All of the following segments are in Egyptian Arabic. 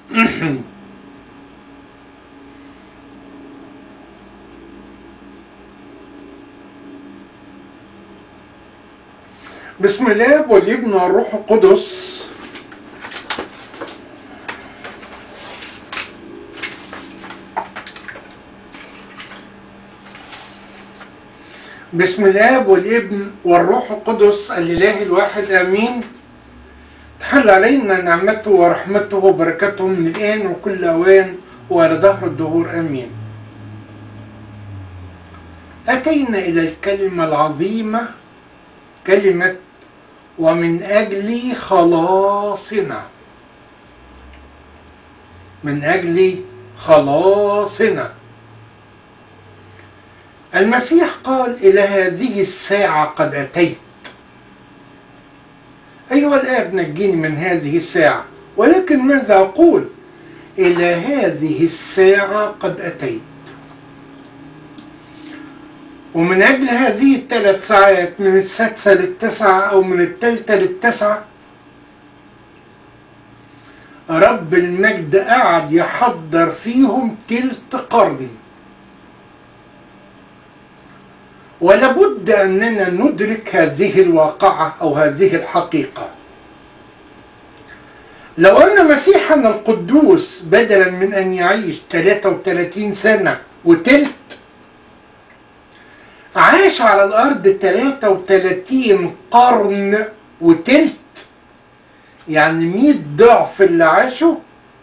بسم الله والابن والروح القدس بسم الله والابن والروح القدس الاله الواحد امين تحل علينا نعمته ورحمته وبركته من الان وكل اوان والى دهر الدهور امين اتينا الى الكلمه العظيمه كلمه ومن اجل خلاصنا من اجل خلاصنا المسيح قال الى هذه الساعه قد اتيت ايها الاب نجيني من هذه الساعه ولكن ماذا اقول الى هذه الساعه قد اتيت ومن اجل هذه الثلاث ساعات من السادسه للتسعه او من الثالثه للتسعه رب المجد قعد يحضر فيهم تلت قرن ولابد اننا ندرك هذه الواقعه او هذه الحقيقه لو ان مسيحنا القدوس بدلا من ان يعيش 33 سنه وتلت عاش على الارض 33 قرن وتلت يعني 100 ضعف اللي عاشه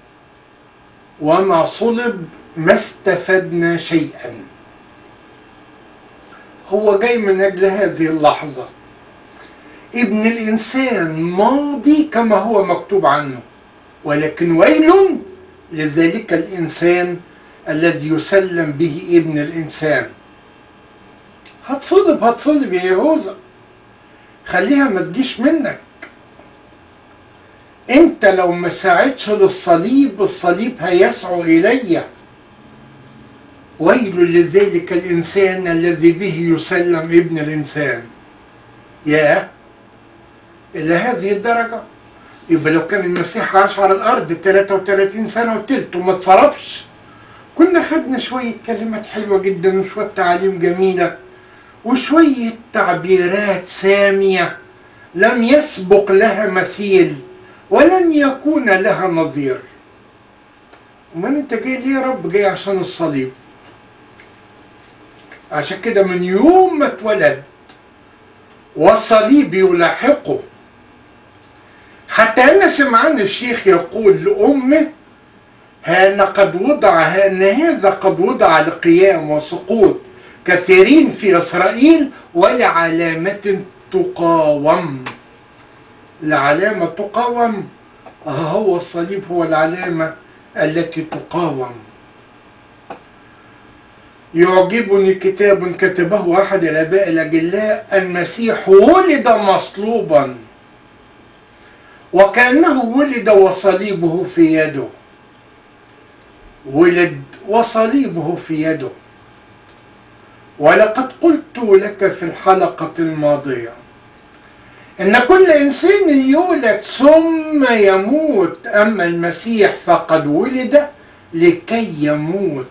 وما صلب ما استفدنا شيئا هو جاي من اجل هذه اللحظه ابن الانسان ماضي كما هو مكتوب عنه ولكن ويل لذلك الانسان الذي يسلم به ابن الانسان هتصلب هتصلب يا يهوذا خليها ما تجيش منك انت لو ما ساعدش للصليب الصليب هيسعو الي ويل لذلك الانسان الذي به يسلم ابن الانسان يا الى هذه الدرجه يبقى لو كان المسيح عاش على الارض 33 سنه وتلت وما اتصرفش كنا خدنا شويه كلمات حلوه جدا وشويه تعاليم جميله وشويه تعبيرات ساميه لم يسبق لها مثيل ولن يكون لها نظير امال انت جاي ليه يا رب جاي عشان الصليب عشان كده من يوم ما اتولد والصليب يلاحقه حتى ان سمعان الشيخ يقول لامه هان قد وضع هان هذا قد وضع لقيام وسقوط كثيرين في اسرائيل ولعلامة تقاوم لعلامة تقاوم هو الصليب هو العلامة التي تقاوم يعجبني كتاب كتبه أحد الآباء الأجلاء المسيح ولد مصلوبا وكأنه ولد وصليبه في يده ولد وصليبه في يده ولقد قلت لك في الحلقة الماضية إن كل إنسان يولد ثم يموت أما المسيح فقد ولد لكي يموت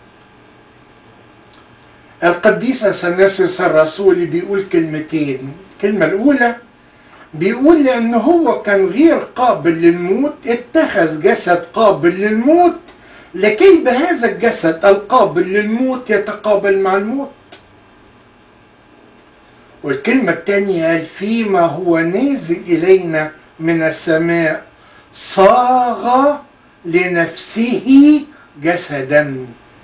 القديس اثناسيوس الرسولي بيقول كلمتين الكلمة الأولى بيقول لأن هو كان غير قابل للموت اتخذ جسد قابل للموت لكي بهذا الجسد القابل للموت يتقابل مع الموت والكلمة الثانية قال فيما هو نازل إلينا من السماء صاغ لنفسه جسدا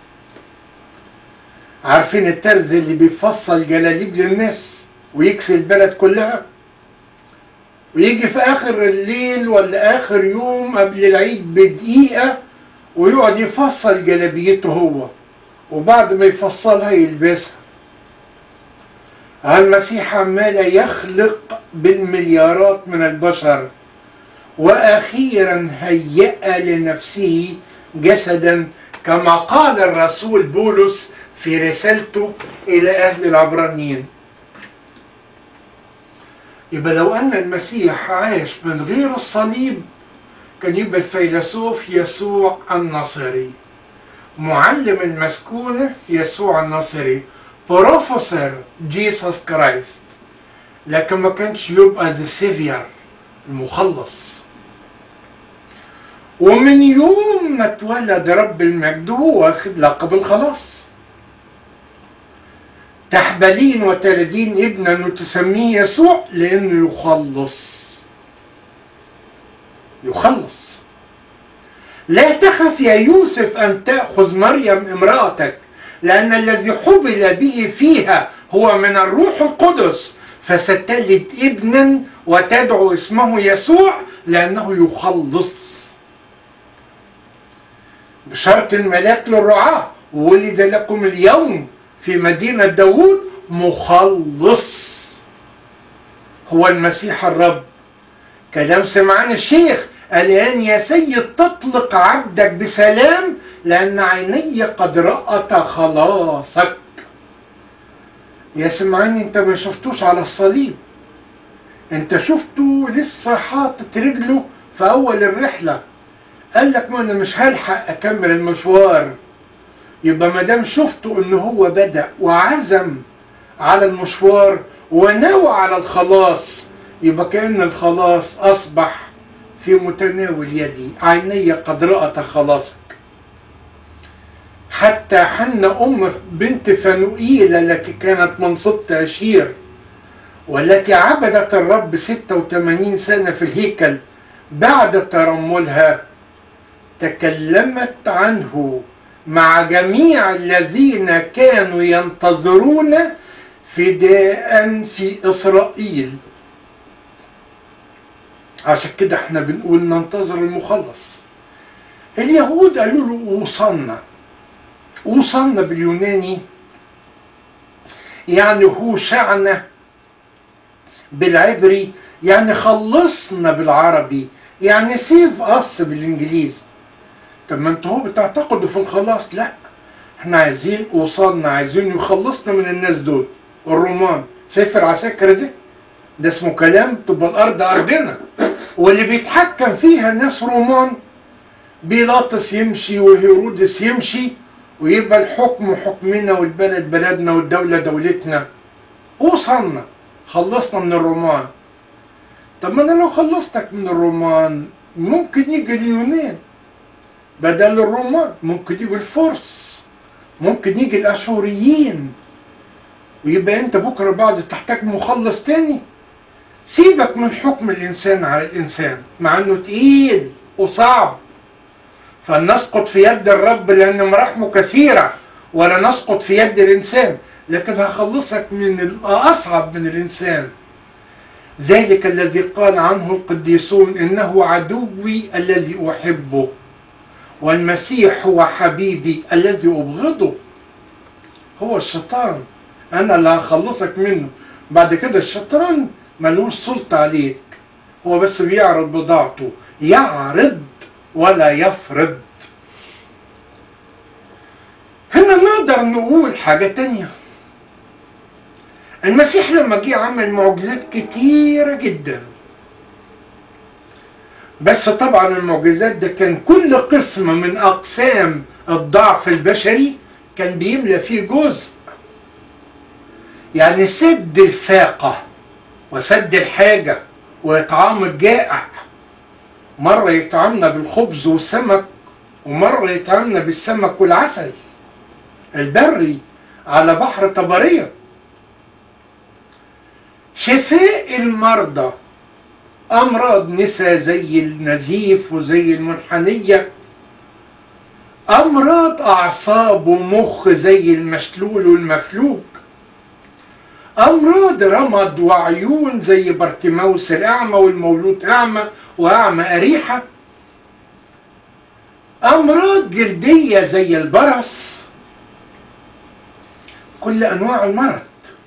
عارفين الترز اللي بيفصل جلاليب للناس ويكسي البلد كلها ويجي في اخر الليل ولا اخر يوم قبل العيد بدقيقة ويقعد يفصل جلابيته هو وبعد ما يفصلها يلبسها المسيح عمال يخلق بالمليارات من البشر واخيرا هيأ لنفسه جسدا كما قال الرسول بولس في رسالته الى اهل العبرانيين يبقى لو ان المسيح عاش من غير الصليب كان يبقى الفيلسوف يسوع الناصري معلم المسكونة يسوع الناصري بروفيسور جيسوس كرايست لكن ما كانش يبقى ذا سيفير المخلص ومن يوم ما اتولد رب المجد هو واخد لقب الخلاص تحبلين وتلدين ابنا وتسميه يسوع لانه يخلص يخلص لا تخف يا يوسف ان تاخذ مريم امراتك لان الذي حبل به فيها هو من الروح القدس فستلد ابنا وتدعو اسمه يسوع لانه يخلص بشرط الملاك للرعاة ولد لكم اليوم في مدينة داود مخلص هو المسيح الرب كلام سمعان الشيخ الآن يا سيد تطلق عبدك بسلام لأن عيني قد رأت خلاصك يا سمعان انت ما شفتوش على الصليب انت شفته لسه حاطط رجله في أول الرحلة قال لك ما انا مش هلحق اكمل المشوار يبقى ما دام شفته ان هو بدا وعزم على المشوار ونوى على الخلاص يبقى كان الخلاص اصبح في متناول يدي عيني قد رأت خلاصك حتى حن أم بنت فنوئيل التي كانت من سبط أشير والتي عبدت الرب 86 سنة في الهيكل بعد ترملها تكلمت عنه مع جميع الذين كانوا ينتظرون فداء في إسرائيل عشان كده احنا بنقول ننتظر المخلص اليهود قالوا له اوصلنا اوصلنا باليوناني يعني هوشعنا بالعبري يعني خلصنا بالعربي يعني سيف اس بالانجليزي طب ما انتوا هو بتعتقدوا في الخلاص لا احنا عايزين وصلنا عايزين يخلصنا من الناس دول الرومان شايف العساكر دي ده اسمه كلام تبقى الارض ارضنا واللي بيتحكم فيها ناس رومان بيلاطس يمشي وهيرودس يمشي ويبقى الحكم حكمنا والبلد بلدنا والدولة دولتنا وصلنا خلصنا من الرومان طب ما انا لو خلصتك من الرومان ممكن يجي اليونان بدل الرومان ممكن يجي الفرس ممكن يجي الاشوريين ويبقى انت بكره بعد تحتاج مخلص تاني سيبك من حكم الانسان على الانسان مع انه تقيل وصعب فلنسقط في يد الرب لان مراحمه كثيره ولا نسقط في يد الانسان لكن هخلصك من الاصعب من الانسان ذلك الذي قال عنه القديسون انه عدوي الذي احبه والمسيح هو حبيبي الذي ابغضه هو الشيطان انا اللي هخلصك منه بعد كده الشيطان ملوش سلطة عليك هو بس بيعرض بضاعته يعرض ولا يفرض هنا نقدر نقول حاجة تانية المسيح لما جه عمل معجزات كتيرة جدا بس طبعا المعجزات ده كان كل قسم من أقسام الضعف البشري كان بيملى فيه جزء يعني سد الفاقة وسد الحاجة وإطعام الجائع مرة يطعمنا بالخبز والسمك ومرة يطعمنا بالسمك والعسل البري على بحر طبرية شفاء المرضى أمراض نساء زي النزيف وزي المنحنية أمراض أعصاب ومخ زي المشلول والمفلوج أمراض رمد وعيون زي بارتيماوس الأعمى والمولود أعمى وأعمى أريحة أمراض جلدية زي البرص كل أنواع المرض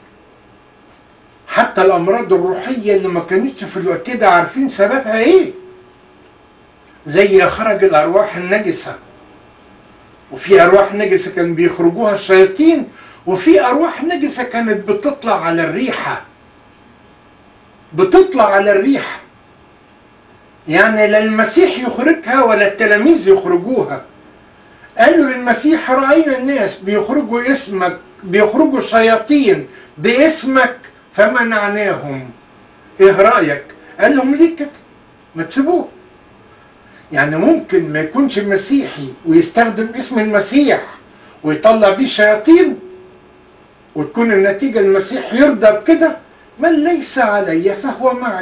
حتى الأمراض الروحية اللي ما كانتش في الوقت ده عارفين سببها إيه زي خرج الأرواح النجسة وفي أرواح نجسة كان بيخرجوها الشياطين وفي أرواح نجسة كانت بتطلع على الريحة بتطلع على الريحة يعني لا المسيح يخرجها ولا التلاميذ يخرجوها قالوا للمسيح رأينا الناس بيخرجوا اسمك بيخرجوا شياطين باسمك فمنعناهم ايه رأيك قال لهم ليه كده ما تسيبوه يعني ممكن ما يكونش مسيحي ويستخدم اسم المسيح ويطلع بيه شياطين وتكون النتيجة المسيح يرضى بكده من ليس علي فهو معي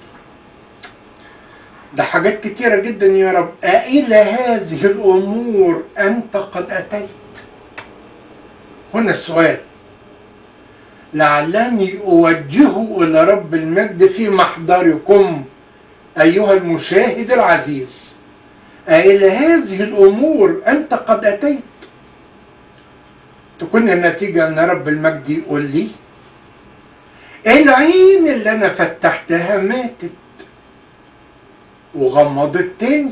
ده حاجات كتيرة جدا يا رب أإلى هذه الأمور أنت قد أتيت هنا السؤال لعلني أوجهه إلى رب المجد في محضركم أيها المشاهد العزيز أإلى هذه الأمور أنت قد أتيت تكون النتيجة أن رب المجد يقول لي العين اللي أنا فتحتها ماتت وغمضت تاني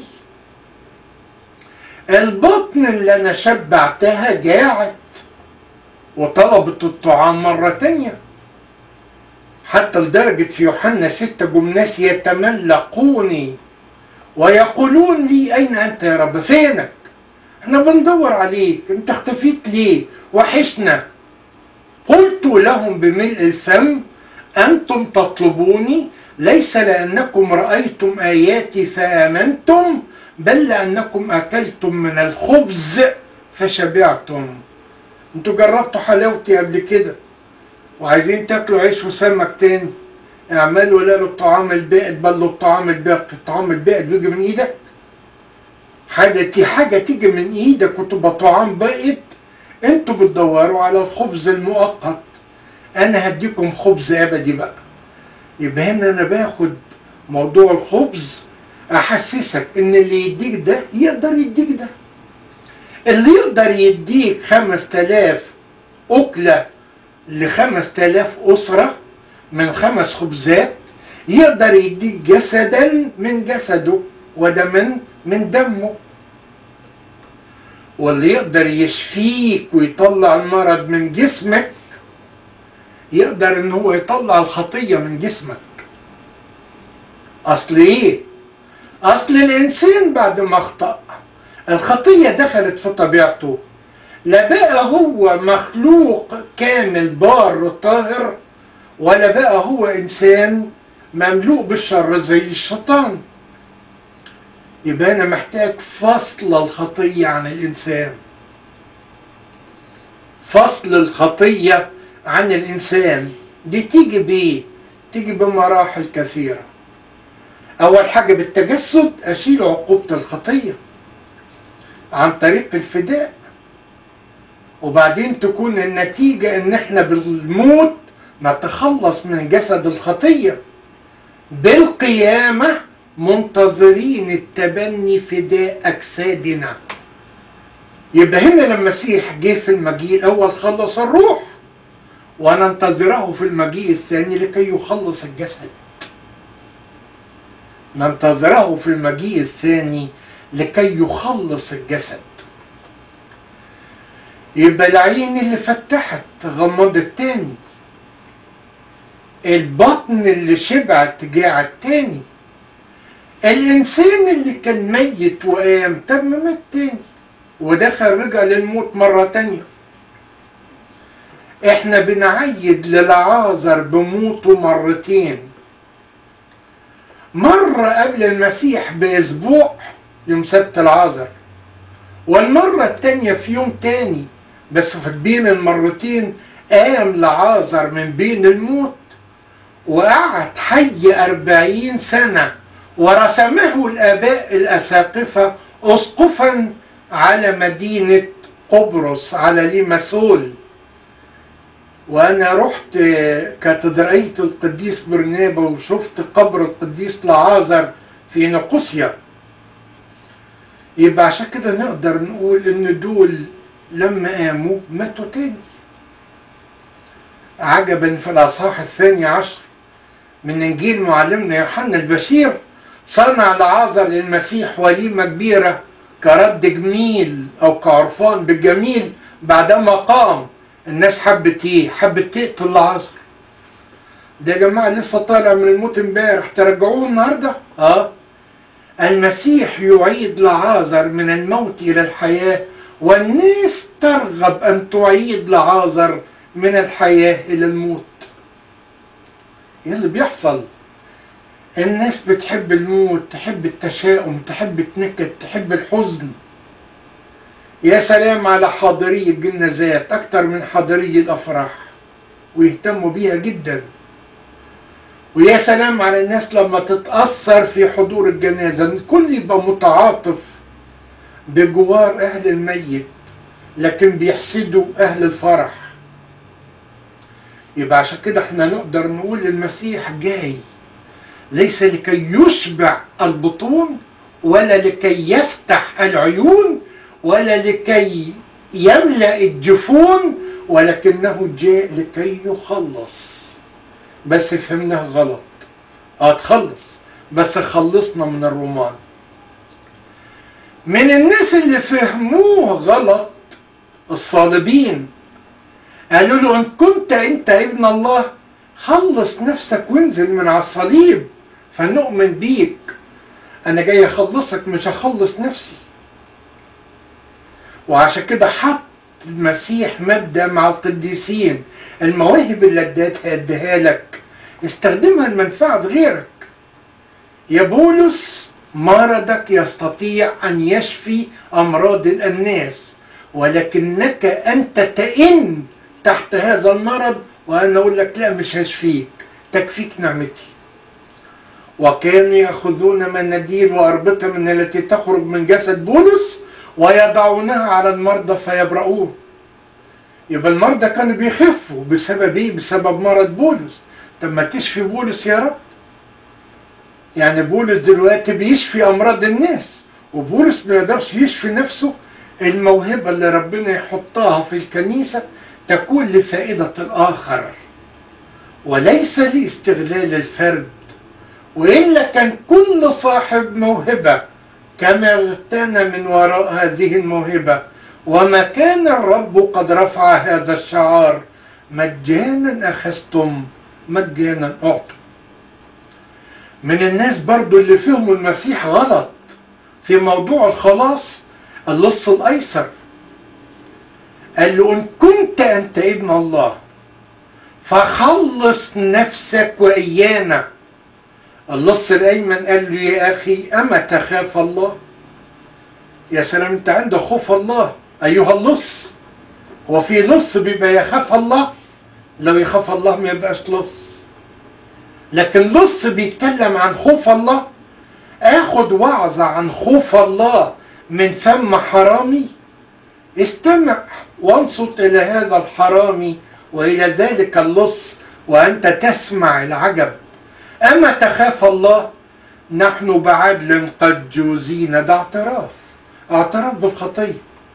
البطن اللي أنا شبعتها جاعت وطلبت الطعام مرة تانية حتى لدرجة في يوحنا ستة جم ناس يتملقوني ويقولون لي أين أنت يا رب فينك احنا بندور عليك انت اختفيت ليه وحشنا قلت لهم بملء الفم أنتم تطلبوني ليس لأنكم رأيتم آياتي فآمنتم بل لأنكم أكلتم من الخبز فشبعتم انتوا جربتوا حلاوتي قبل كده وعايزين تاكلوا عيش وسمك تاني اعملوا لا الطعام البائد بل الطعام الباقي الطعام البائد بيجي من ايدك حاجة تي حاجة تيجي من ايدك وتبقى طعام بائد انتوا بتدوروا على الخبز المؤقت انا هديكم خبز ابدي بقى يبقى هنا انا باخد موضوع الخبز احسسك ان اللي يديك ده يقدر يديك ده اللي يقدر يديك خمس تلاف أكلة لخمس تلاف أسرة من خمس خبزات يقدر يديك جسدا من جسده ودما من دمه واللي يقدر يشفيك ويطلع المرض من جسمك يقدر ان هو يطلع الخطية من جسمك اصل ايه اصل الانسان بعد ما اخطأ الخطية دخلت في طبيعته لا بقى هو مخلوق كامل بار طاهر ولا بقى هو انسان مملوء بالشر زي الشيطان يبقى انا محتاج فصل الخطية عن الانسان فصل الخطية عن الانسان دي تيجي بايه تيجي بمراحل كثيرة اول حاجة بالتجسد اشيل عقوبة الخطية عن طريق الفداء وبعدين تكون النتيجة ان احنا بالموت نتخلص من جسد الخطية بالقيامة منتظرين التبني فداء أجسادنا يبقى هنا لما المسيح جه في المجيء الأول خلص الروح وننتظره في المجيء الثاني لكي يخلص الجسد ننتظره في المجيء الثاني لكي يخلص الجسد يبقى العين اللي فتحت غمضت تاني البطن اللي شبعت جاعت تاني الانسان اللي كان ميت وقام طب ما مات تاني ودخل رجع للموت مرة تانية احنا بنعيد للعازر بموته مرتين مرة قبل المسيح بأسبوع يوم سبت العازر والمرة التانية في يوم تاني بس في بين المرتين قام لعازر من بين الموت وقعد حي أربعين سنة ورسمه الآباء الأساقفة أسقفا على مدينة قبرص على ليماسول وأنا رحت كاتدرائية القديس برنابا وشفت قبر القديس لعازر في نقوسيا يبقى عشان كده نقدر نقول إن دول لما قاموا ماتوا تاني عجبا في الأصحاح الثاني عشر من إنجيل معلمنا يوحنا البشير صنع لعازر للمسيح وليمة كبيرة كرد جميل أو كعرفان بالجميل بعدما قام الناس حبت إيه؟ حبت تقتل لعازر ده يا جماعة لسه طالع من الموت امبارح ترجعوه النهاردة؟ اه المسيح يعيد لعازر من الموت إلى الحياة والناس ترغب أن تعيد لعازر من الحياة إلى الموت ايه اللي بيحصل الناس بتحب الموت تحب التشاؤم تحب النكد تحب الحزن يا سلام على حاضري الجنازات أكتر من حاضري الأفراح ويهتموا بيها جدا ويا سلام على الناس لما تتأثر في حضور الجنازة الكل يبقى متعاطف بجوار أهل الميت لكن بيحسدوا أهل الفرح يبقى عشان كده احنا نقدر نقول المسيح جاي ليس لكي يشبع البطون ولا لكي يفتح العيون ولا لكي يملأ الجفون ولكنه جاء لكي يخلص بس فهمناه غلط اه تخلص بس خلصنا من الرومان من الناس اللي فهموه غلط الصالبين قالوا له ان كنت انت ابن الله خلص نفسك وانزل من على الصليب فنؤمن بيك انا جاي اخلصك مش هخلص نفسي وعشان كده حط المسيح مبدا مع القديسين المواهب اللي اديتها اديها لك استخدمها لمنفعه غيرك يا بولس مرضك يستطيع ان يشفي امراض الناس ولكنك انت تئن تحت هذا المرض وانا اقول لك لا مش هشفيك تكفيك نعمتي وكانوا ياخذون مناديل واربطه من التي تخرج من جسد بولس ويضعونها على المرضى فيبرؤون يبقى المرضى كانوا بيخفوا بسبب ايه بسبب مرض بولس طب ما تشفي بولس يا رب يعني بولس دلوقتي بيشفي امراض الناس وبولس ما يقدرش يشفي نفسه الموهبه اللي ربنا يحطها في الكنيسه تكون لفائده الاخر وليس لاستغلال الفرد والا كان كل صاحب موهبه كما اغتنى من وراء هذه الموهبه وما كان الرب قد رفع هذا الشعار مجانا اخذتم مجانا اعطوا من الناس برضو اللي فهموا المسيح غلط في موضوع الخلاص اللص الايسر قال له ان كنت انت ابن الله فخلص نفسك وايانا اللص الايمن قال له يا اخي اما تخاف الله يا سلام انت عندك خوف الله ايها اللص هو في لص بيبقى يخاف الله لو يخاف الله ما يبقاش لص لكن لص بيتكلم عن خوف الله اخد وعظة عن خوف الله من فم حرامي استمع وانصت الى هذا الحرامي والى ذلك اللص وانت تسمع العجب اما تخاف الله نحن بعدل قد جوزينا ده اعتراف اعتراف بالخطيه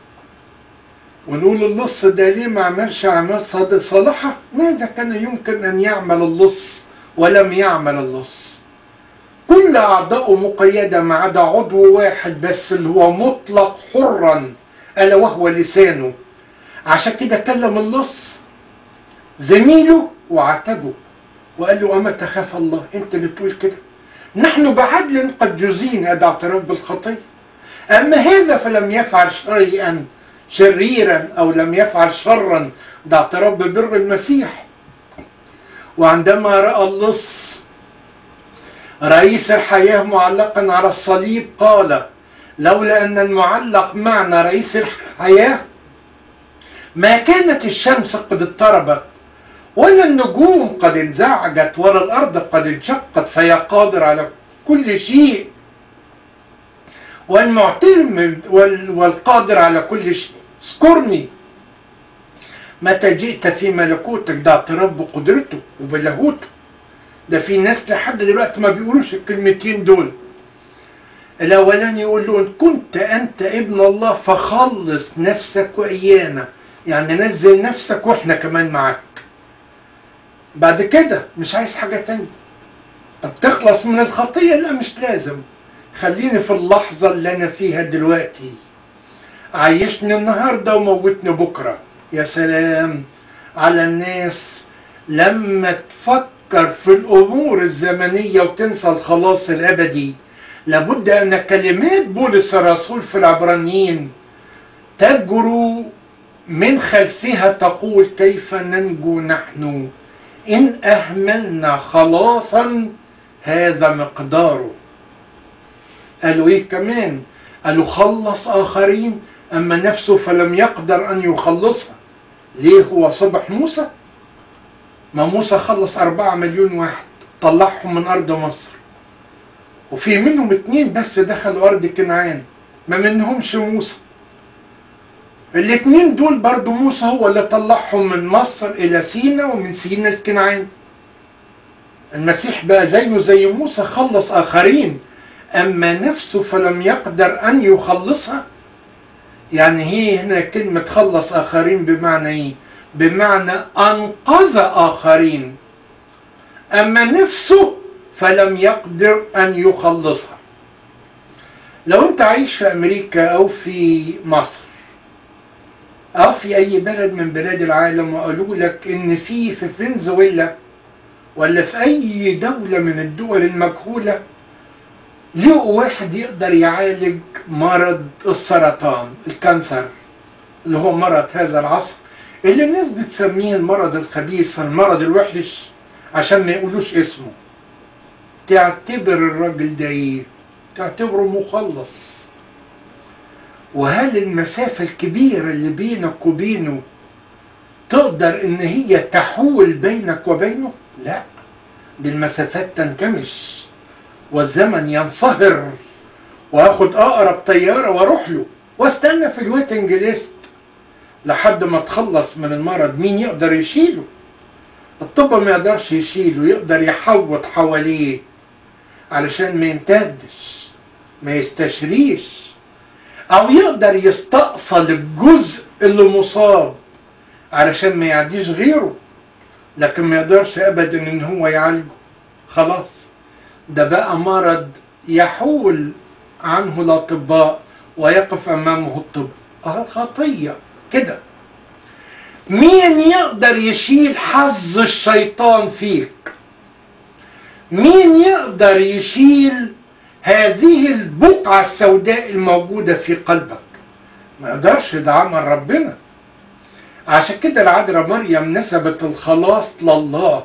ونقول اللص ده ليه ما عملش اعمال صادق صالحه ماذا كان يمكن ان يعمل اللص ولم يعمل اللص كل اعضائه مقيده ما عدا عضو واحد بس اللي هو مطلق حرا الا وهو لسانه عشان كده كلم اللص زميله وعاتبه وقال له اما تخاف الله انت اللي تقول كده نحن بعدل قد جزينا ده اعتراف بالخطيه اما هذا فلم يفعل شيئا شريرا او لم يفعل شرا ده اعتراف ببر المسيح وعندما راى اللص رئيس الحياه معلقا على الصليب قال لولا ان المعلق معنا رئيس الحياه ما كانت الشمس قد اضطربت ولا النجوم قد انزعجت ولا الارض قد انشقت فهي قادر على كل شيء والمعتم والقادر على كل شيء اذكرني متى جئت في ملكوتك ده اعتراف بقدرته وبلاهوته ده في ناس لحد دلوقتي ما بيقولوش الكلمتين دول الاولاني يقول له ان كنت انت ابن الله فخلص نفسك وايانا يعني نزل نفسك واحنا كمان معاك بعد كده مش عايز حاجه تانية طب تخلص من الخطيه لا مش لازم خليني في اللحظه اللي انا فيها دلوقتي عيشني النهارده وموتني بكره يا سلام على الناس لما تفكر في الامور الزمنيه وتنسى الخلاص الابدي لابد أن كلمات بولس الرسول في العبرانيين تجرو من خلفها تقول كيف ننجو نحن إن أهملنا خلاصا هذا مقداره قالوا إيه كمان قالوا خلص آخرين أما نفسه فلم يقدر أن يخلصها ليه هو صبح موسى ما موسى خلص أربعة مليون واحد طلعهم من أرض مصر وفي منهم اتنين بس دخلوا أرض كنعان ما منهمش موسى الاتنين دول برضو موسى هو اللي طلعهم من مصر إلى سينا ومن سينا لكنعان المسيح بقى زيه زي موسى خلص آخرين أما نفسه فلم يقدر أن يخلصها يعني هي هنا كلمة خلص آخرين بمعنى إيه؟ بمعنى أنقذ آخرين أما نفسه فلم يقدر أن يخلصها لو أنت عايش في أمريكا أو في مصر أو في أي بلد من بلاد العالم وقالوا لك إن في في فنزويلا ولا في أي دولة من الدول المجهولة لقوا واحد يقدر يعالج مرض السرطان الكانسر اللي هو مرض هذا العصر اللي الناس بتسميه المرض الخبيث المرض الوحش عشان ما يقولوش اسمه تعتبر الراجل ده ايه تعتبره مخلص وهل المسافة الكبيرة اللي بينك وبينه تقدر ان هي تحول بينك وبينه لا دي المسافات تنكمش والزمن ينصهر واخد اقرب طيارة واروح له واستنى في الويتنج ليست لحد ما تخلص من المرض مين يقدر يشيله الطب ما يقدرش يشيله يقدر يحوط حواليه علشان ما يمتدش ما يستشريش او يقدر يستأصل الجزء اللي مصاب علشان ما يعديش غيره لكن ما يقدرش ابدا ان هو يعالجه خلاص ده بقى مرض يحول عنه الاطباء ويقف امامه الطب اه الخطيه كده مين يقدر يشيل حظ الشيطان فيك مين يقدر يشيل هذه البقعة السوداء الموجودة في قلبك ما يقدرش ده عمل ربنا عشان كده العذراء مريم نسبت الخلاص لله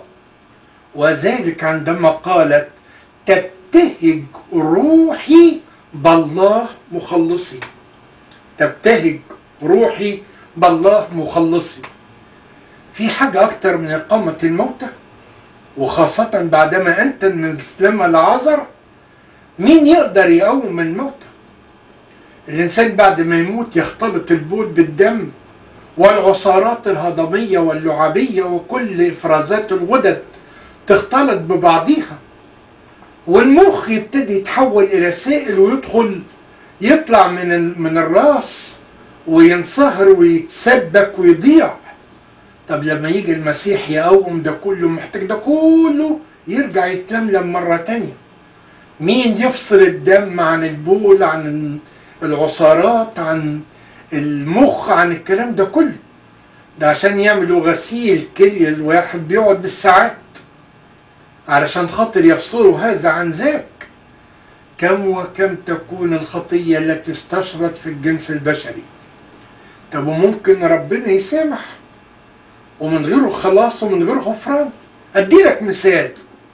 وذلك عندما قالت تبتهج روحي بالله مخلصي تبتهج روحي بالله مخلصي في حاجة أكتر من إقامة الموتى وخاصة بعدما أنت من إسلام العذر مين يقدر يقوم الموتى الإنسان بعد ما يموت يختلط البول بالدم والعصارات الهضمية واللعابية وكل إفرازات الغدد تختلط ببعضيها والمخ يبتدي يتحول إلى سائل ويدخل يطلع من من الراس وينصهر ويتسبك ويضيع طب لما يجي المسيح يقوم ده كله محتاج ده كله يرجع يتلملم مرة تانية مين يفصل الدم عن البول عن العصارات عن المخ عن الكلام ده كله ده عشان يعملوا غسيل كلية الواحد بيقعد بالساعات علشان خاطر يفصلوا هذا عن ذاك كم وكم تكون الخطية التي استشرت في الجنس البشري طب وممكن ربنا يسامح ومن غيره خلاص ومن غيره غفران ادي لك مثال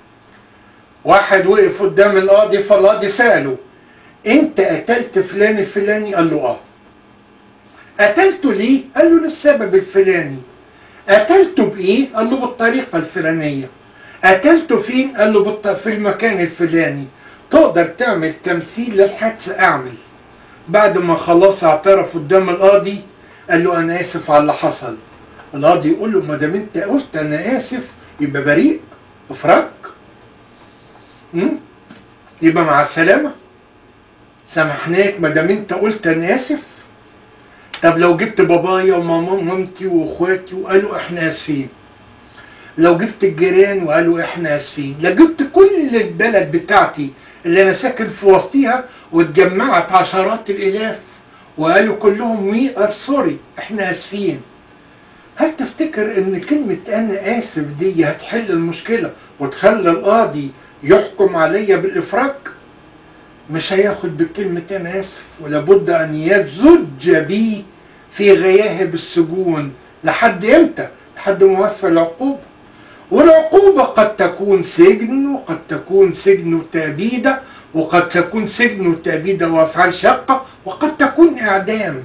واحد وقف قدام القاضي فالقاضي سأله انت قتلت فلان الفلاني قال له اه قتلته ليه قال له للسبب الفلاني قتلته بايه قال له بالطريقه الفلانيه قتلته فين قال له بالط... في المكان الفلاني تقدر تعمل تمثيل للحادثه اعمل بعد ما خلاص اعترف قدام القاضي قال له انا اسف على اللي حصل القاضي يقول له ما دام انت قلت انا اسف يبقى بريء افرج مم؟ يبقى مع السلامه سامحناك ما دام انت قلت انا اسف طب لو جبت بابايا وماما ومامتي واخواتي وقالوا احنا اسفين لو جبت الجيران وقالوا احنا اسفين لو جبت كل البلد بتاعتي اللي انا ساكن في وسطيها واتجمعت عشرات الالاف وقالوا كلهم وي ار سوري احنا اسفين هل تفتكر ان كلمة انا اسف دي هتحل المشكلة وتخلي القاضي يحكم عليا بالافراج مش هياخد بكلمة أنا آسف ولابد أن يزج بي في غياهب السجون لحد إمتى؟ لحد ما يوفى العقوبة والعقوبة قد تكون سجن وقد تكون سجن وتأبيدة وقد تكون سجن وتأبيدة وأفعال شاقة وقد تكون إعدام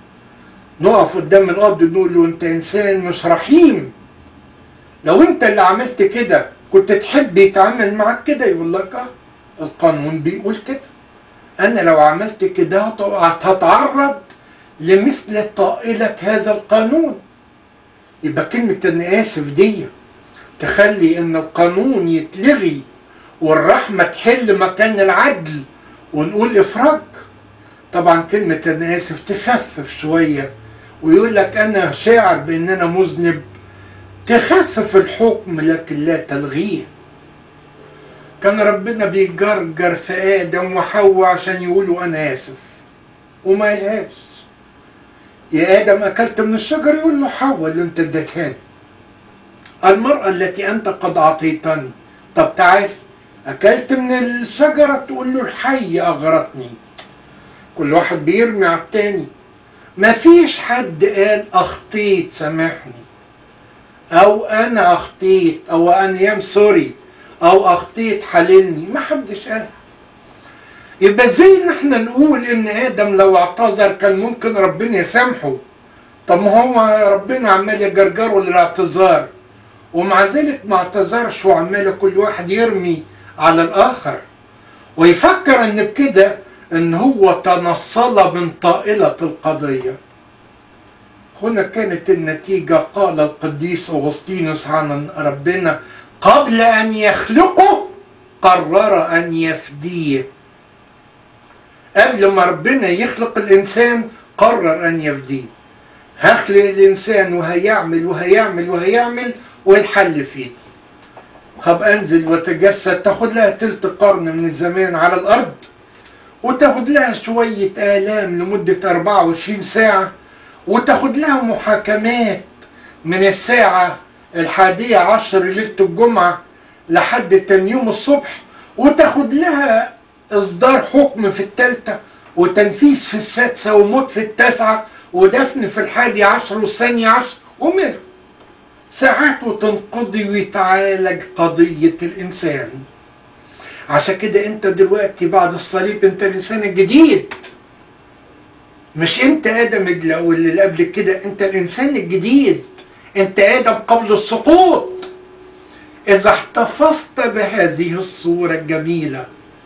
نقف قدام الأرض نقول له أنت إنسان مش رحيم لو أنت اللي عملت كده كنت تحب يتعامل معاك كده يقول لك اه القانون بيقول كده انا لو عملت كده هت- هتعرض لمثل طائلة هذا القانون يبقى كلمة انا اسف دي تخلي ان القانون يتلغي والرحمة تحل مكان العدل ونقول افراج طبعا كلمة انا اسف تخفف شوية ويقول لك انا شاعر بان انا مذنب تخفف الحكم لكن لا تلغيه كان ربنا بيجرجر في آدم وحواء عشان يقولوا أنا آسف وما قالهاش يا آدم أكلت من الشجر يقول له حواء اللي أنت اديتهاني المرأة التي أنت قد أعطيتني طب تعال أكلت من الشجرة تقول له الحي أغرتني كل واحد بيرمي على التاني ما فيش حد قال أخطيت سامحني او انا اخطيت او انا يام سوري او اخطيت حللني ما حدش قال يبقى ازاي ان احنا نقول ان ادم لو اعتذر كان ممكن ربنا يسامحه طب ما هو ربنا عمال يجرجره للاعتذار ومع ذلك ما اعتذرش وعمال كل واحد يرمي على الاخر ويفكر ان بكده ان هو تنصل من طائله القضيه هنا كانت النتيجة قال القديس أغسطينوس عن ربنا قبل أن يخلقه قرر أن يفديه قبل ما ربنا يخلق الإنسان قرر أن يفديه هخلق الإنسان وهيعمل وهيعمل وهيعمل والحل في ايدي هبقى انزل واتجسد تاخد لها تلت قرن من الزمان على الأرض وتاخد لها شوية آلام لمدة 24 ساعة وتاخد لها محاكمات من الساعة الحادية عشر ليلة الجمعة لحد تاني يوم الصبح وتاخد لها إصدار حكم في التالتة وتنفيذ في السادسة وموت في التاسعة ودفن في الحادي عشر والثاني عشر ومر ساعات وتنقضي ويتعالج قضية الإنسان عشان كده أنت دلوقتي بعد الصليب أنت الإنسان الجديد مش انت ادم اللي اللي قبل كده انت الانسان الجديد انت ادم قبل السقوط اذا احتفظت بهذه الصورة الجميلة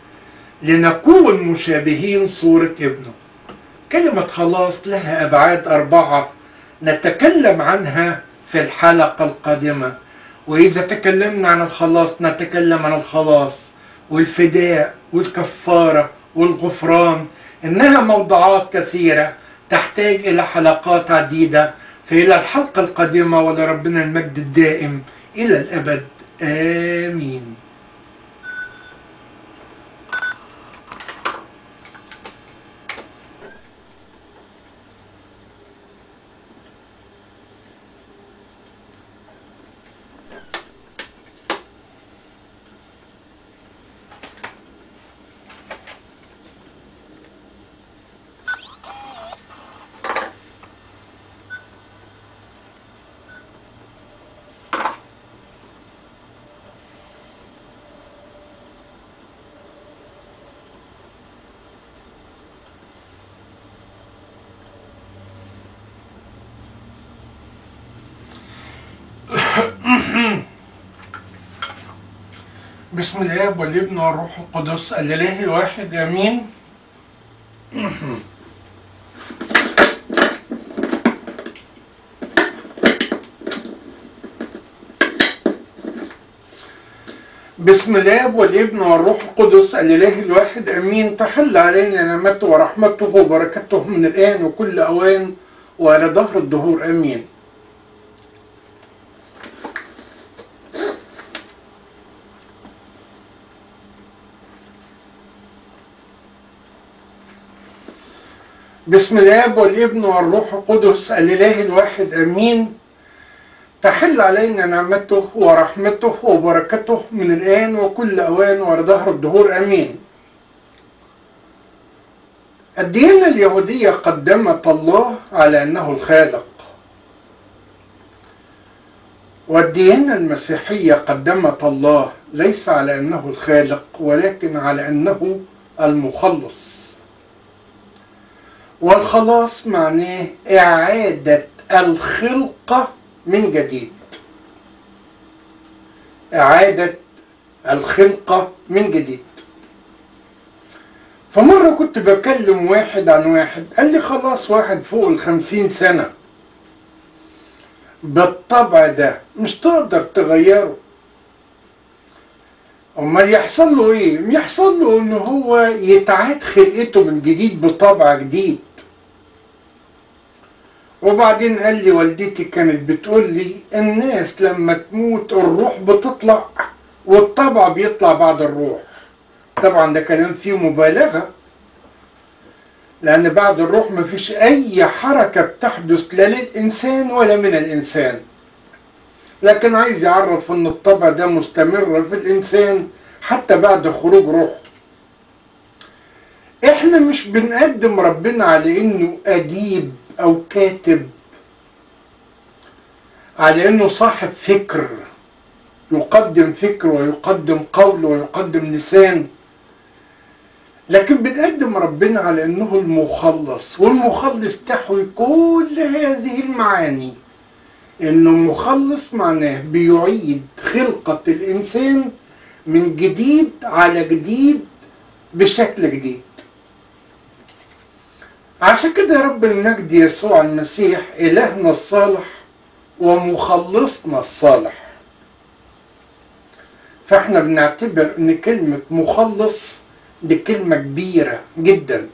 لنكون مشابهين صورة ابنه كلمة خلاص لها ابعاد اربعة نتكلم عنها في الحلقة القادمة واذا تكلمنا عن الخلاص نتكلم عن الخلاص والفداء والكفارة والغفران إنها موضوعات كثيرة تحتاج إلى حلقات عديدة فإلى الحلقة القادمة ولربنا المجد الدائم إلى الأبد آمين بسم الاب والابن والروح القدس الاله الواحد امين بسم الاب والابن والروح القدس الاله الواحد امين تحل علينا نعمته ورحمته وبركته من الان وكل اوان وعلى ظهر الدهور امين بسم الاب والابن والروح القدس الاله الواحد امين تحل علينا نعمته ورحمته وبركته من الان وكل اوان وعلى ظهر الدهور امين الديانة اليهودية قدمت الله على أنه الخالق والديانة المسيحية قدمت الله ليس على أنه الخالق ولكن على أنه المخلص والخلاص معناه إعادة الخلقة من جديد إعادة الخلقة من جديد فمرة كنت بكلم واحد عن واحد قال لي خلاص واحد فوق الخمسين سنة بالطبع ده مش تقدر تغيره امال يحصل له ايه يحصل له ان هو يتعاد خلقته من جديد بطبع جديد وبعدين قال لي والدتي كانت بتقول لي الناس لما تموت الروح بتطلع والطبع بيطلع بعد الروح طبعا ده كلام فيه مبالغة لأن بعد الروح مفيش أي حركة بتحدث لا للإنسان ولا من الإنسان لكن عايز يعرف ان الطبع ده مستمر في الانسان حتى بعد خروج روحه احنا مش بنقدم ربنا على انه اديب او كاتب على انه صاحب فكر يقدم فكر ويقدم قول ويقدم لسان لكن بنقدم ربنا على انه المخلص والمخلص تحوي كل هذه المعاني انه مخلص معناه بيعيد خلقة الانسان من جديد على جديد بشكل جديد عشان كده رب المجد يسوع المسيح الهنا الصالح ومخلصنا الصالح فاحنا بنعتبر ان كلمة مخلص دي كلمة كبيرة جدا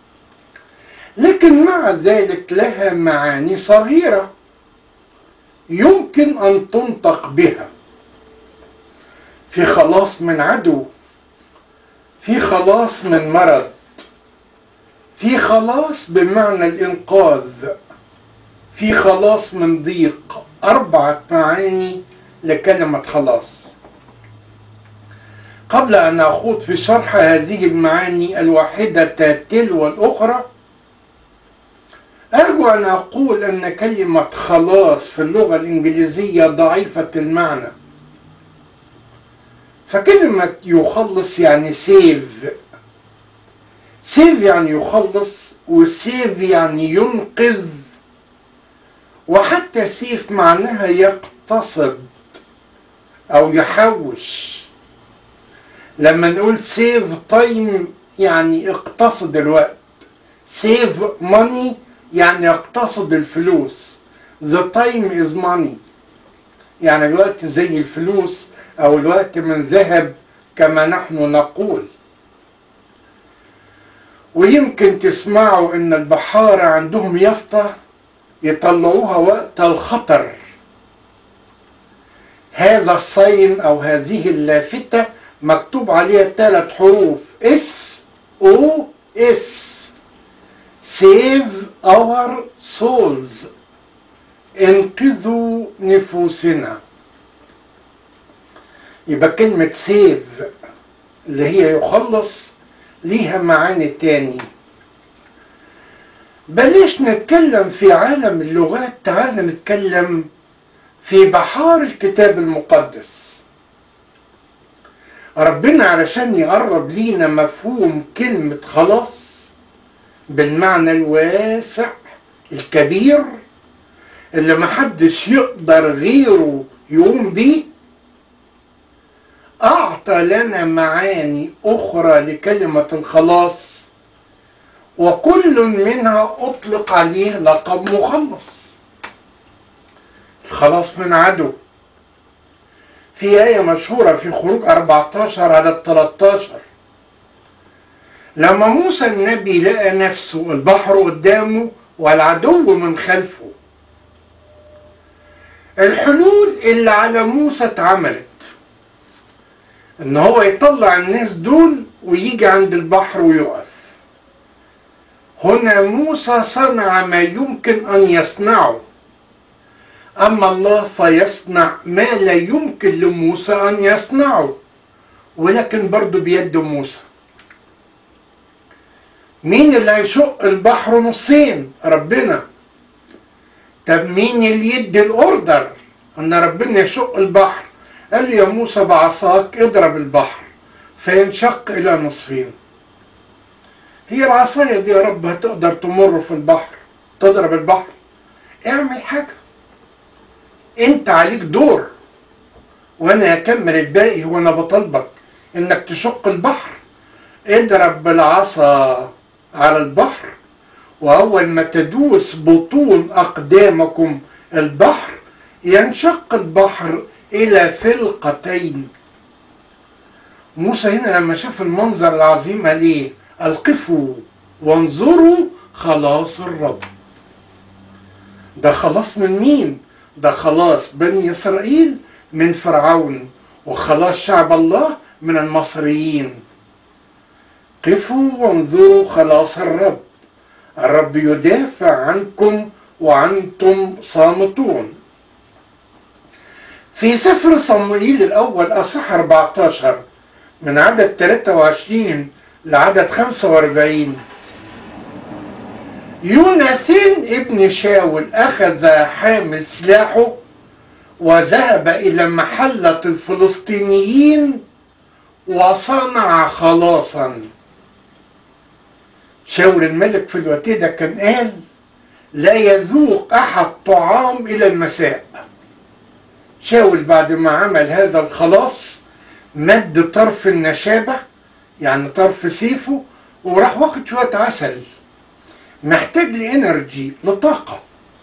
لكن مع ذلك لها معاني صغيره يمكن ان تنطق بها في خلاص من عدو في خلاص من مرض في خلاص بمعنى الانقاذ في خلاص من ضيق اربعه معاني لكلمه خلاص قبل ان اخوض في شرح هذه المعاني الواحده تلو الاخرى أرجو أن أقول أن كلمة خلاص في اللغة الإنجليزية ضعيفة المعنى فكلمة يخلص يعني سيف سيف يعني يخلص وسيف يعني ينقذ وحتى سيف معناها يقتصد أو يحوش لما نقول سيف تايم يعني اقتصد الوقت سيف ماني يعني يقتصد الفلوس the time is money يعني الوقت زي الفلوس او الوقت من ذهب كما نحن نقول ويمكن تسمعوا ان البحارة عندهم يافطة يطلعوها وقت الخطر هذا الصين او هذه اللافتة مكتوب عليها ثلاث حروف اس او اس save our souls انقذوا نفوسنا يبقى كلمة سيف اللي هي يخلص ليها معاني تاني بلاش نتكلم في عالم اللغات تعال نتكلم في بحار الكتاب المقدس ربنا علشان يقرب لينا مفهوم كلمة خلاص بالمعنى الواسع الكبير اللي محدش يقدر غيره يقوم بيه أعطى لنا معاني أخرى لكلمة الخلاص وكل منها أطلق عليه لقب مخلص الخلاص من عدو في آية مشهورة في خروج 14 على 13 لما موسى النبي لقى نفسه البحر قدامه والعدو من خلفه الحلول اللي على موسى اتعملت ان هو يطلع الناس دول ويجي عند البحر ويقف هنا موسى صنع ما يمكن ان يصنعه اما الله فيصنع ما لا يمكن لموسى ان يصنعه ولكن برضه بيد موسى مين اللي هيشق البحر نصين ربنا طب مين اللي يدي الاوردر ان ربنا يشق البحر قال لي يا موسى بعصاك اضرب البحر فينشق الى نصفين هي العصايه دي يا رب هتقدر تمر في البحر تضرب البحر اعمل حاجه انت عليك دور وانا اكمل الباقي وانا بطلبك انك تشق البحر اضرب بالعصا على البحر واول ما تدوس بطون اقدامكم البحر ينشق البحر الى فلقتين موسى هنا لما شاف المنظر العظيم قال ايه القفوا وانظروا خلاص الرب ده خلاص من مين ده خلاص بني اسرائيل من فرعون وخلاص شعب الله من المصريين قفوا وانظروا خلاص الرب الرب يدافع عنكم وأنتم صامتون في سفر صموئيل الأول أصح 14 من عدد 23 لعدد 45 يوناثين ابن شاول أخذ حامل سلاحه وذهب إلى محلة الفلسطينيين وصنع خلاصا شاول الملك في الوقت ده كان قال لا يذوق أحد طعام إلى المساء شاول بعد ما عمل هذا الخلاص مد طرف النشابة يعني طرف سيفه وراح واخد شوية عسل محتاج لإنرجي لطاقة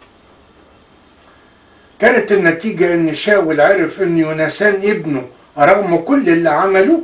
كانت النتيجة إن شاول عرف إن يونسان ابنه رغم كل اللي عمله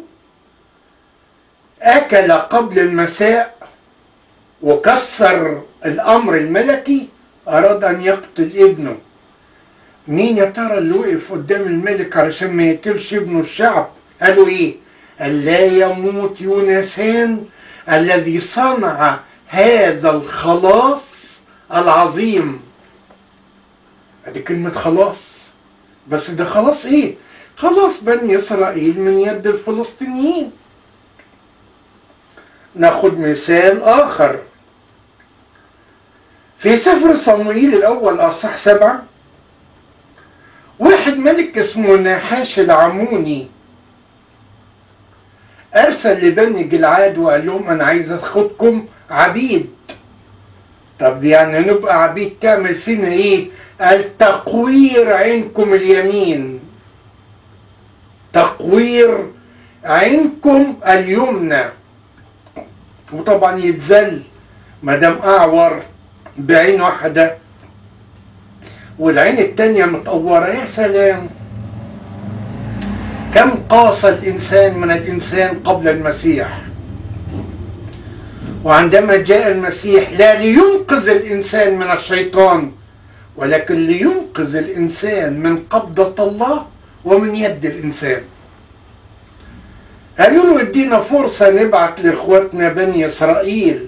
أكل قبل المساء وكسر الأمر الملكي أراد أن يقتل ابنه مين يا ترى اللي وقف قدام الملك علشان ما يقتلش ابنه الشعب قالوا ايه قال لا يموت يونسان الذي صنع هذا الخلاص العظيم ادي كلمة خلاص بس ده خلاص ايه خلاص بني اسرائيل من يد الفلسطينيين ناخد مثال اخر في سفر صموئيل الاول اصح سبعه واحد ملك اسمه نحاش العموني ارسل لبني جلعاد وقال لهم انا عايز اخدكم عبيد طب يعني نبقى عبيد تعمل فينا ايه قال تقوير عينكم اليمين تقوير عينكم اليمنى وطبعا يتذل ما دام اعور بعين واحده والعين التانية متقورة يا سلام كم قاس الإنسان من الإنسان قبل المسيح وعندما جاء المسيح لا لينقذ الإنسان من الشيطان ولكن لينقذ الإنسان من قبضة الله ومن يد الإنسان قالوا له ادينا فرصة نبعت لإخواتنا بني إسرائيل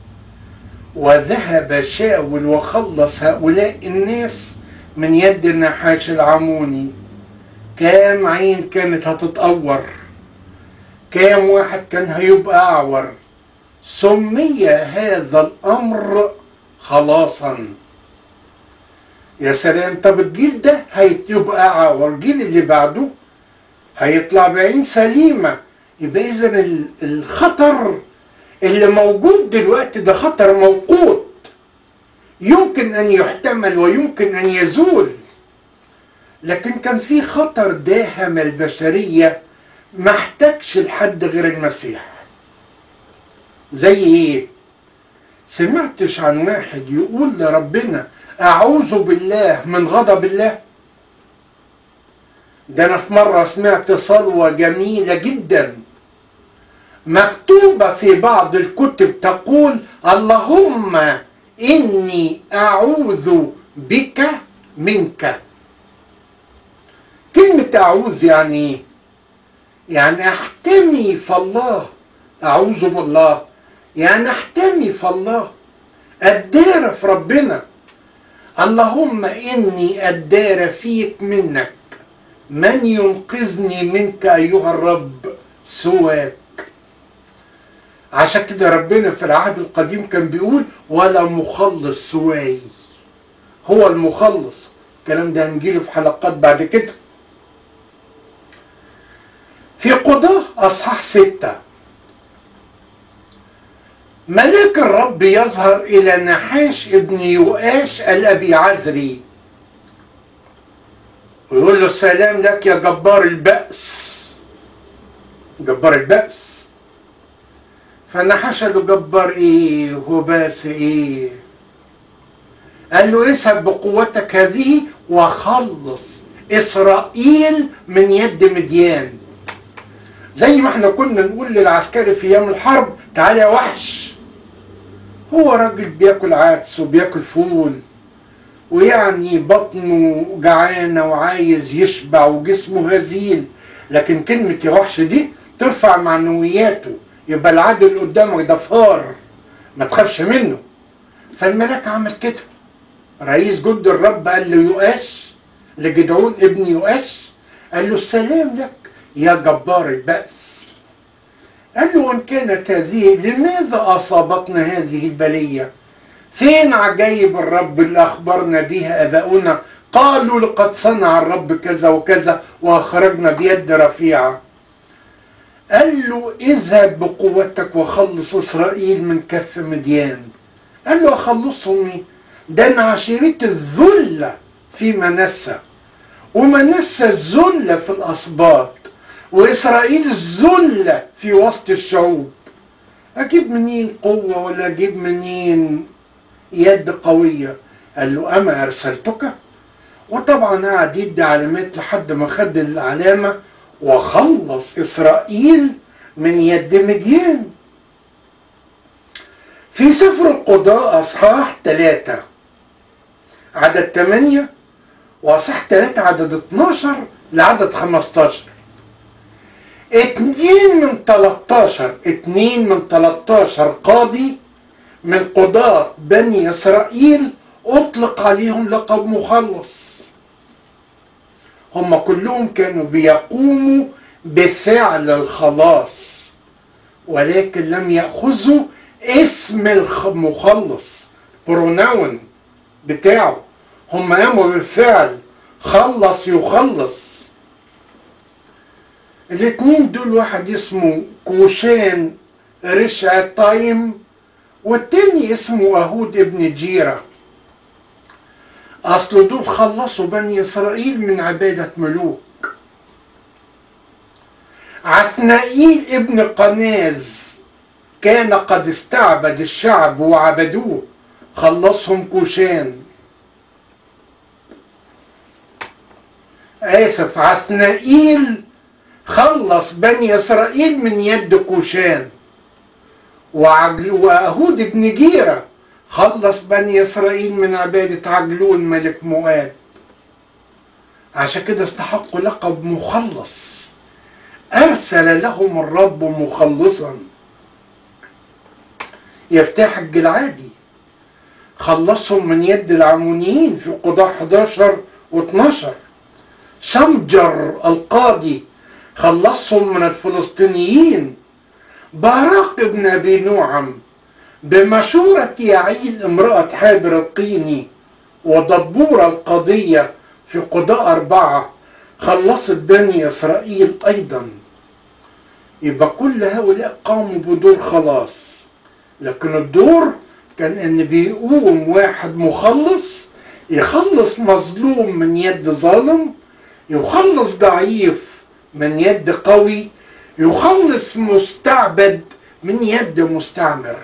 وذهب شاول وخلص هؤلاء الناس من يد النحاش العموني كام عين كانت هتتقور كام واحد كان هيبقى أعور سمي هذا الأمر خلاصا يا سلام طب الجيل ده هيبقى أعور الجيل اللي بعده هيطلع بعين سليمة يبقى إذا الخطر اللي موجود دلوقتي ده خطر موقوت يمكن ان يحتمل ويمكن ان يزول لكن كان في خطر داهم البشرية ما احتاجش لحد غير المسيح زي ايه سمعتش عن واحد يقول لربنا اعوذ بالله من غضب الله ده انا في مرة سمعت صلوة جميلة جدا مكتوبة في بعض الكتب تقول اللهم إني أعوذ بك منك كلمة أعوذ يعني إيه؟ يعني أحتمي في الله أعوذ بالله يعني أحتمي في الله أدار في ربنا اللهم إني أدار فيك منك من ينقذني منك أيها الرب سواك عشان كده ربنا في العهد القديم كان بيقول ولا مخلص سواي هو المخلص الكلام ده هنجيله في حلقات بعد كده في قضاة أصحاح ستة ملاك الرب يظهر إلى نحاش ابن يؤاش الأبي عزري ويقول له السلام لك يا جبار البأس جبار البأس فنحاش قال له جبار ايه هو بأس ايه قال له اذهب بقوتك هذه وخلص اسرائيل من يد مديان زي ما احنا كنا نقول للعسكري في ايام الحرب تعالى يا وحش هو راجل بياكل عدس وبياكل فول ويعني بطنه جعانه وعايز يشبع وجسمه هزيل لكن كلمه يا وحش دي ترفع معنوياته يبقى العدو اللي قدامك ده فار ما تخافش منه فالملاك عمل كده رئيس جند الرب قال له يؤاش لجدعون ابن يؤاش قال له السلام لك يا جبار البأس قال له وإن كانت هذه لماذا أصابتنا هذه البلية فين عجائب الرب اللي أخبرنا بها أباؤنا قالوا لقد صنع الرب كذا وكذا وأخرجنا بيد رفيعة قال له اذهب بقوتك وخلص إسرائيل من كف مديان قال له أخلصهم إيه؟ ده أنا عشيرتي الذلة في منسى ومنسى الذلة في الأسباط وإسرائيل الذلة في وسط الشعوب أجيب منين قوة ولا أجيب منين يد قوية قال له أما أرسلتك وطبعا قعد يدي علامات لحد ما خد العلامة وخلص إسرائيل من يد مديان في سفر القضاء أصحاح ثلاثة عدد ثمانية وأصحاح ثلاثة عدد 12 لعدد 15 اتنين من 13 اتنين من 13 قاضي من قضاة بني إسرائيل أطلق عليهم لقب مخلص هم كلهم كانوا بيقوموا بفعل الخلاص ولكن لم يأخذوا اسم المخلص بروناون بتاعه هم قاموا بالفعل خلص يخلص الاتنين دول واحد اسمه كوشان رشع الطايم والتاني اسمه أهود ابن جيرة أصل دول خلصوا بني إسرائيل من عبادة ملوك عثنائيل ابن قناز كان قد استعبد الشعب وعبدوه خلصهم كوشان آسف عثنائيل خلص بني إسرائيل من يد كوشان وعجل وأهود بن جيرة خلص بني إسرائيل من عبادة عجلون ملك مؤاب عشان كده استحقوا لقب مخلص أرسل لهم الرب مخلصا يفتح الجلعادي خلصهم من يد العمونيين في قضاء 11 و12 شمجر القاضي خلصهم من الفلسطينيين باراق ابن ابي نعم بمشورة يعيل امرأة حابر القيني ودبور القضية في قضاء أربعة خلصت بني إسرائيل أيضا يبقى كل هؤلاء قاموا بدور خلاص لكن الدور كان ان بيقوم واحد مخلص يخلص مظلوم من يد ظالم يخلص ضعيف من يد قوي يخلص مستعبد من يد مستعمر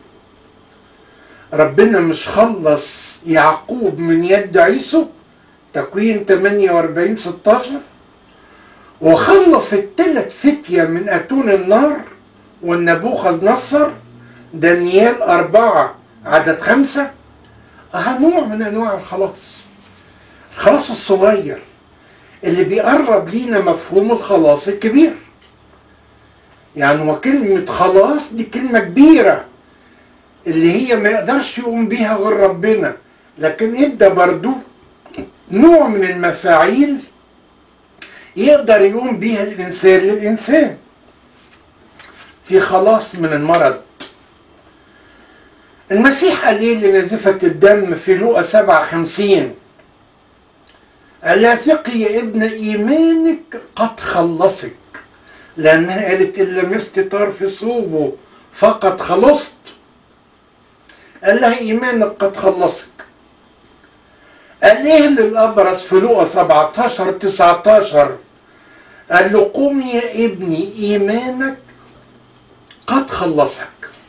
ربنا مش خلص يعقوب من يد عيسو تكوين 48 16 وخلص الثلاث فتية من أتون النار والنبوخذ نصر دانيال أربعة عدد خمسة أها نوع من أنواع الخلاص الخلاص الصغير اللي بيقرب لينا مفهوم الخلاص الكبير يعني وكلمة خلاص دي كلمة كبيرة اللي هي ما يقدرش يقوم بيها غير ربنا لكن ادى برضو نوع من المفاعيل يقدر يقوم بيها الإنسان للإنسان في خلاص من المرض المسيح قال ايه لنازفة الدم في لوقا 57 قال لها ثقي يا ابن ايمانك قد خلصك لانها قالت ان لمست طرف صوبه فقد خلصت قال لها ايمانك قد خلصك قال ايه للابرص في لوقا 17 19 قال له قم يا ابني ايمانك قد خلصك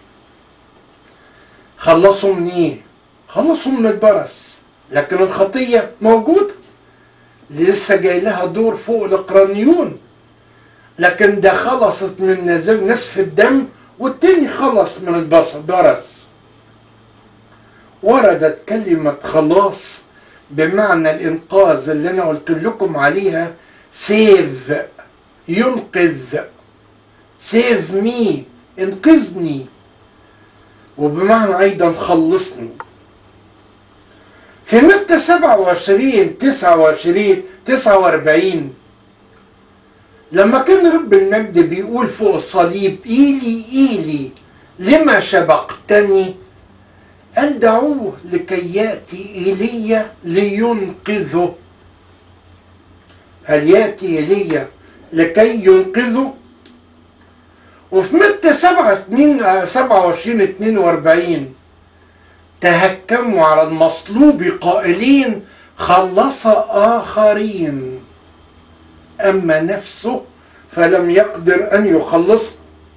خلصوا من ايه خلصوا من البرص لكن الخطيه موجوده لسه جاي لها دور فوق القرنيون لكن ده خلصت من نزف نصف الدم والتاني خلص من البصر برص وردت كلمة خلاص بمعنى الإنقاذ اللي أنا قلت لكم عليها سيف ينقذ سيف مي انقذني وبمعنى أيضا خلصني في متى 27 29 49 لما كان رب المجد بيقول فوق الصليب إيلي إيلي لما شبقتني قال دعوه لكي يأتي إيليا لينقذه هل يأتي إيليا لكي ينقذه وفي متى 27 42 تهكموا على المصلوب قائلين خلص آخرين أما نفسه فلم يقدر أن يخلص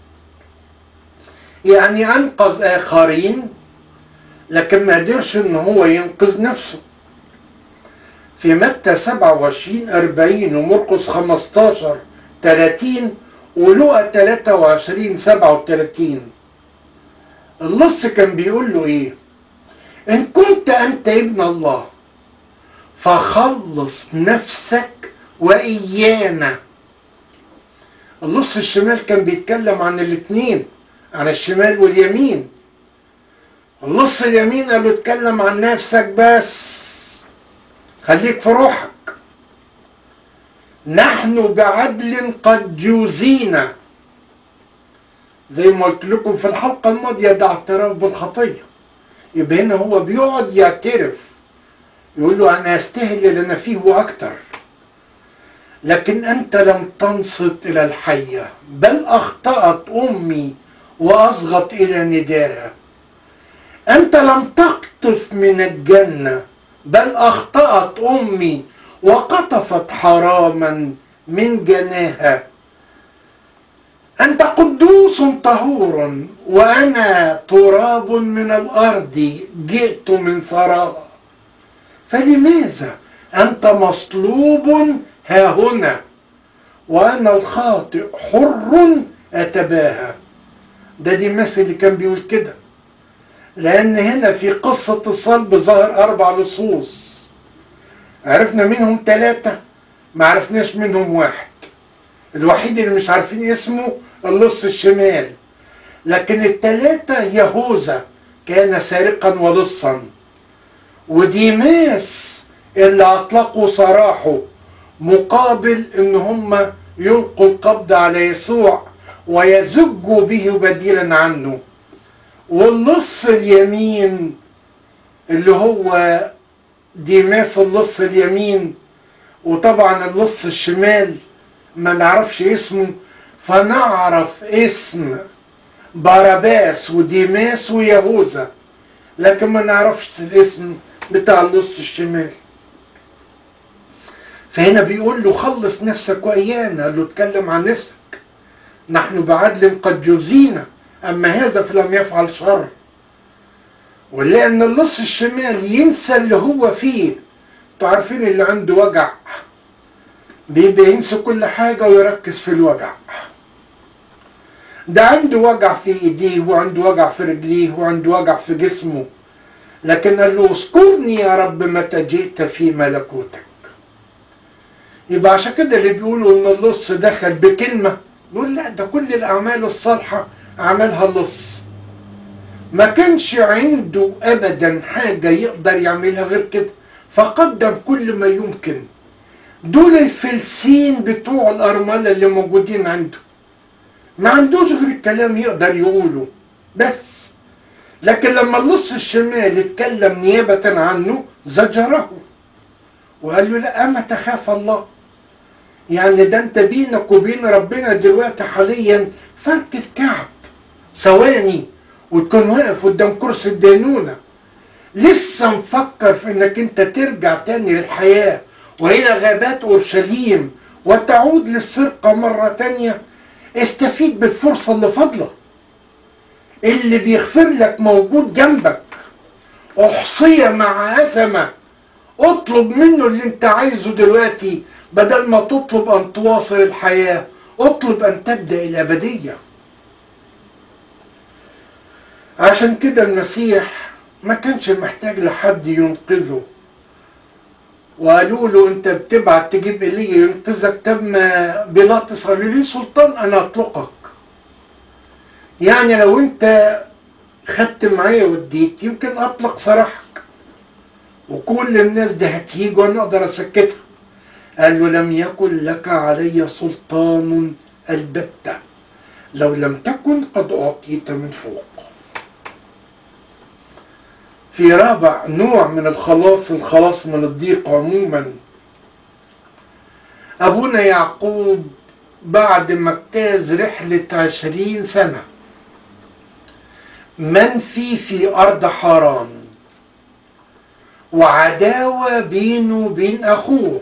يعني أنقذ آخرين لكن ما قدرش ان هو ينقذ نفسه في متى 27 40 ومرقس 15 30 ولوقا 23 37 اللص كان بيقول له ايه ان كنت انت ابن الله فخلص نفسك وايانا اللص الشمال كان بيتكلم عن الاثنين عن الشمال واليمين اللص اليمين قال له اتكلم عن نفسك بس خليك في روحك نحن بعدل قد جوزينا زي ما قلت لكم في الحلقة الماضية ده اعتراف بالخطية يبقى هنا هو بيقعد يعترف يقول له أنا أستاهل اللي أنا فيه وأكتر لكن أنت لم تنصت إلى الحية بل أخطأت أمي وأصغت إلى نداها أنت لم تقطف من الجنة بل أخطأت أمي وقطفت حراما من جناها أنت قدوس طهور وأنا تراب من الأرض جئت من ثراء فلماذا أنت مصلوب ها هنا وأنا الخاطئ حر أتباهى ده دي مثل اللي كان بيقول كده لأن هنا في قصة الصلب ظهر أربع لصوص عرفنا منهم ثلاثة ما عرفناش منهم واحد الوحيد اللي مش عارفين اسمه اللص الشمال لكن الثلاثة يهوذا كان سارقا ولصا وديماس اللي أطلقوا سراحه مقابل إن هم يلقوا القبض على يسوع ويزجوا به بديلا عنه واللص اليمين اللي هو ديماس اللص اليمين وطبعا اللص الشمال ما نعرفش اسمه فنعرف اسم باراباس وديماس ويهوذا لكن ما نعرفش الاسم بتاع اللص الشمال فهنا بيقول له خلص نفسك وإيانا قال له اتكلم عن نفسك نحن بعدل قد جزينا أما هذا فلم يفعل شر ولأن اللص الشمال ينسى اللي هو فيه انتوا عارفين اللي عنده وجع بيبقى ينسى كل حاجة ويركز في الوجع ده عنده وجع في ايديه وعنده وجع في رجليه وعنده وجع في جسمه لكن قال له اذكرني يا رب متى جئت في ملكوتك يبقى عشان كده اللي بيقولوا ان اللص دخل بكلمة نقول لا ده كل الاعمال الصالحة عملها اللص ما كانش عنده ابدا حاجة يقدر يعملها غير كده فقدم كل ما ما عندوش غير الكلام يقدر يقوله بس لكن لما اللص الشمال اتكلم نيابة عنه زجره وقال له لا أما تخاف الله يعني ده انت بينك وبين ربنا دلوقتي حاليا فركة كعب ثواني وتكون واقف قدام كرسي الدينونة لسه مفكر في انك انت ترجع تاني للحياة والى غابات اورشليم وتعود للسرقة مرة تانية استفيد بالفرصة اللي فاضلة اللي بيغفر لك موجود جنبك احصية مع أثمة اطلب منه اللي انت عايزه دلوقتي بدل ما تطلب ان تواصل الحياة اطلب ان تبدأ الابدية عشان كده المسيح ما كانش محتاج لحد ينقذه وقالوا له انت بتبعت تجيب ايليا ينقذك طب ما بيلاطس قال لي سلطان انا اطلقك يعني لو انت خدت معايا وديت يمكن اطلق سراحك وكل الناس دي هتيجي وانا اقدر اسكتها قال له لم يكن لك علي سلطان البتة لو لم تكن قد اعطيت من فوق في رابع نوع من الخلاص الخلاص من الضيق عموما أبونا يعقوب بعد ما اجتاز رحلة عشرين سنة منفي في أرض حران وعداوة بينه وبين أخوه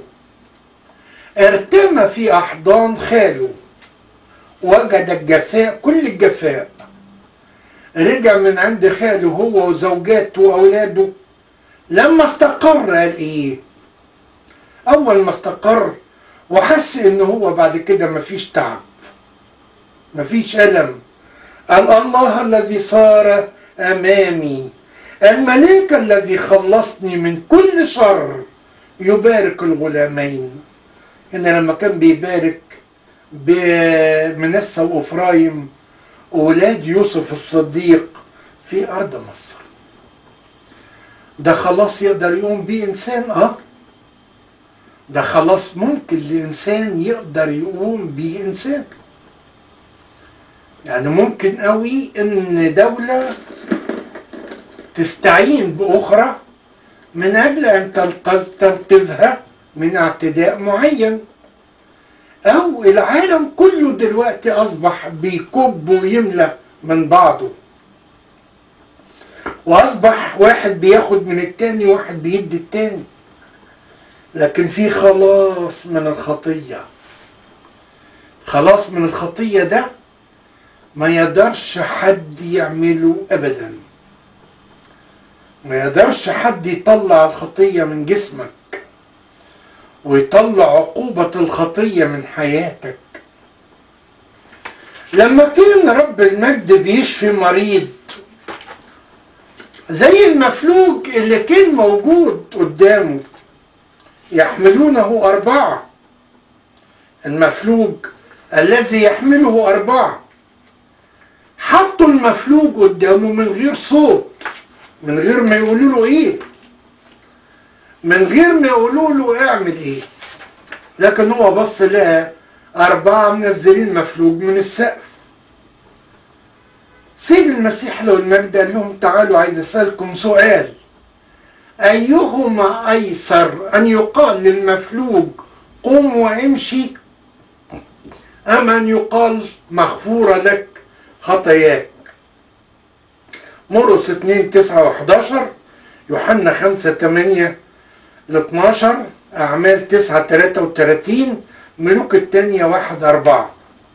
ارتمى في أحضان خاله وجد الجفاء كل الجفاء رجع من عند خاله هو وزوجاته وأولاده لما استقر قال إيه أول ما استقر وحس إن هو بعد كده مفيش تعب مفيش ألم قال الله الذي صار أمامي الملاك الذي خلصني من كل شر يبارك الغلامين هنا لما كان بيبارك بمنسى وإفرايم أولاد يوسف الصديق في أرض مصر ده خلاص يقدر يقوم بيه إنسان أه ده خلاص ممكن لإنسان يقدر يقوم بيه إنسان يعني ممكن قوي إن دولة تستعين بأخرى من أجل أن تنقذ تنقذها من اعتداء معين أو العالم كله دلوقتي أصبح بيكب ويملى من بعضه وأصبح واحد بياخد من التاني واحد بيدي التاني لكن في خلاص من الخطية خلاص من الخطية ده ما يقدرش حد يعمله أبدا ما يقدرش حد يطلع الخطية من جسمك ويطلع عقوبة الخطية من حياتك لما كان رب المجد بيشفي مريض زي المفلوج اللي كان موجود قدامه يحملونه أربعة المفلوج الذي يحمله أربعة حطوا المفلوج قدامه من غير صوت من غير ما يقولوا له ايه من غير ما يقولوا له اعمل ايه لكن هو بص لقى أربعة منزلين مفلوج من السقف سيد المسيح لو المجد قال لهم تعالوا عايز أسألكم سؤال أيهما أيسر أن يقال للمفلوج قم وامشي أم أن يقال مغفورة لك خطاياك مرقس 2 9 و11 يوحنا 5 8 ل 12 أعمال 9 33 ملوك الثانية 1 4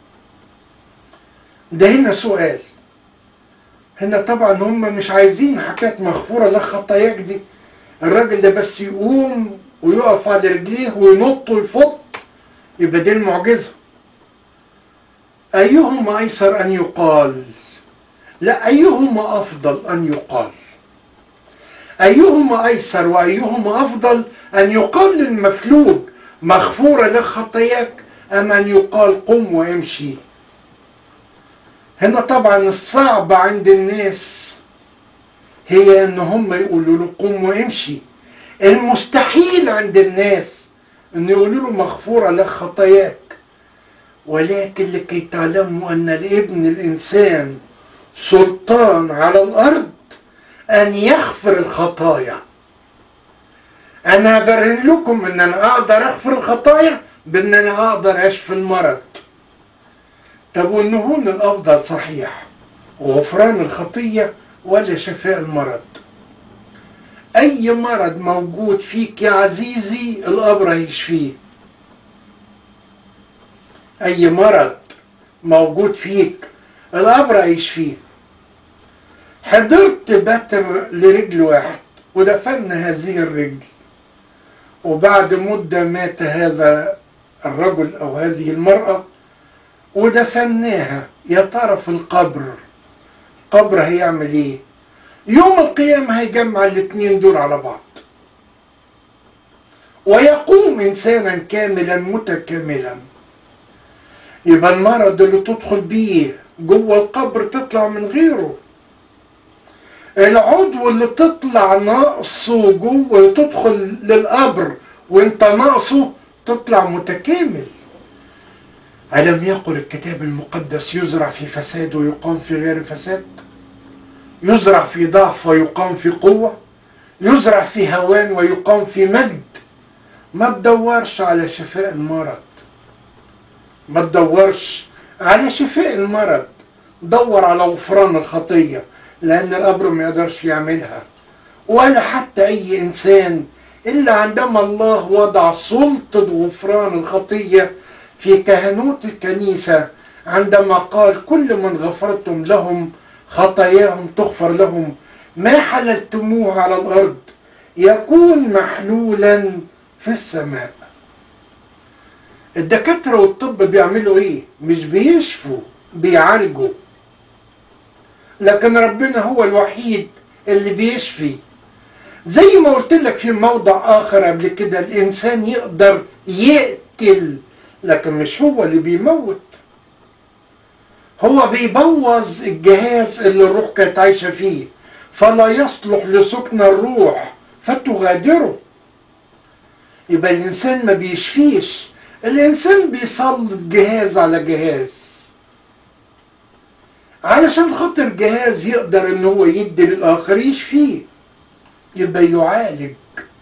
ده هنا سؤال هنا طبعا هم مش عايزين حكاية مغفورة لك خطاياك دي الراجل ده بس يقوم ويقف على رجليه وينط ويفط يبقى دي المعجزة أيهما أيسر أن يقال لا أيهما أفضل أن يقال أيهما أيسر وأيهما أفضل أن يقال للمفلوج مغفورة لك خطاياك أم أن يقال قم وامشي هنا طبعا الصعب عند الناس هي ان هم يقولوا له قم وامشي المستحيل عند الناس ان يقولوا له مغفورة لك خطاياك ولكن لكي تعلموا أن الابن الإنسان سلطان على الأرض أن يغفر الخطايا أنا برهن لكم أن أنا أقدر أغفر الخطايا بأن أنا أقدر أشفي المرض طب والنهون الأفضل صحيح غفران الخطية ولا شفاء المرض أي مرض موجود فيك يا عزيزي القبر هيشفيه أي مرض موجود فيك القبر هيشفيه حضرت بتر لرجل واحد ودفنا هذه الرجل وبعد مدة مات هذا الرجل أو هذه المرأة ودفناها يا ترى في القبر قبر هيعمل ايه يوم القيامة هيجمع الاتنين دول على بعض ويقوم إنسانا كاملا متكاملا يبقى المرض اللي تدخل بيه جوه القبر تطلع من غيره العضو اللي تطلع ناقصه جوه تدخل للقبر وانت ناقصه تطلع متكامل ألم يقل الكتاب المقدس يزرع في فساد ويقام في غير فساد يزرع في ضعف ويقام في قوة يزرع في هوان ويقام في مجد ما تدورش على شفاء المرض ما تدورش على شفاء المرض دور على غفران الخطية لأن الأمر ما يقدرش يعملها ولا حتى أي إنسان إلا عندما الله وضع سلطة غفران الخطية في كهنوت الكنيسة عندما قال كل من غفرتم لهم خطاياهم تغفر لهم ما حللتموه على الأرض يكون محلولا في السماء الدكاترة والطب بيعملوا ايه مش بيشفوا بيعالجوا لكن ربنا هو الوحيد اللي بيشفي زي ما قلت لك في موضع اخر قبل كده الانسان يقدر يقتل لكن مش هو اللي بيموت هو بيبوظ الجهاز اللي الروح كانت عايشه فيه فلا يصلح لسكن الروح فتغادره يبقى الانسان ما بيشفيش الانسان بيسلط جهاز على جهاز علشان خاطر جهاز يقدر ان هو يدي للاخر يشفيه يبقى يعالج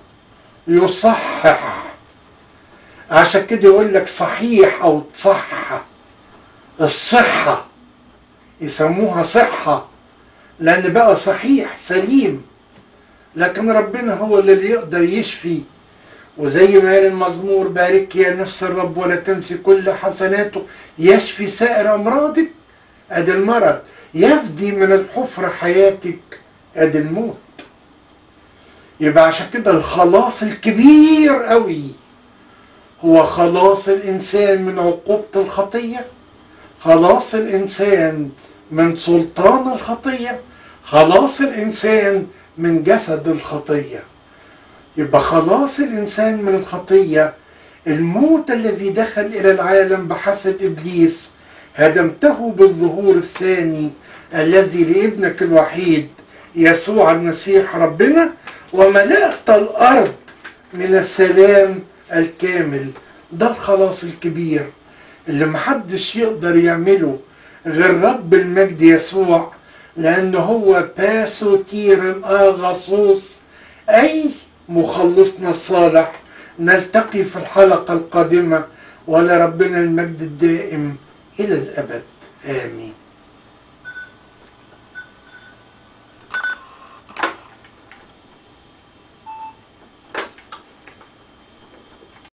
يصحح عشان كده يقول لك صحيح او تصحح الصحة يسموها صحة لأن بقى صحيح سليم لكن ربنا هو اللي يقدر يشفي وزي ما قال المزمور بارك يا نفس الرب ولا تنسي كل حسناته يشفي سائر أمراضك أدي المرض يفدي من الحفرة حياتك أدي الموت يبقى عشان كده الخلاص الكبير قوي هو خلاص الإنسان من عقوبة الخطية خلاص الإنسان من سلطان الخطية خلاص الإنسان من جسد الخطية يبقى خلاص الإنسان من الخطية الموت الذي دخل إلى العالم بحسد إبليس هدمته بالظهور الثاني الذي لابنك الوحيد يسوع المسيح ربنا وملأت الأرض من السلام الكامل ده الخلاص الكبير اللي محدش يقدر يعمله غير رب المجد يسوع لأنه هو باسوتير الآغاصوس أي مخلصنا الصالح نلتقي في الحلقة القادمة ولربنا المجد الدائم إلى الأبد آمين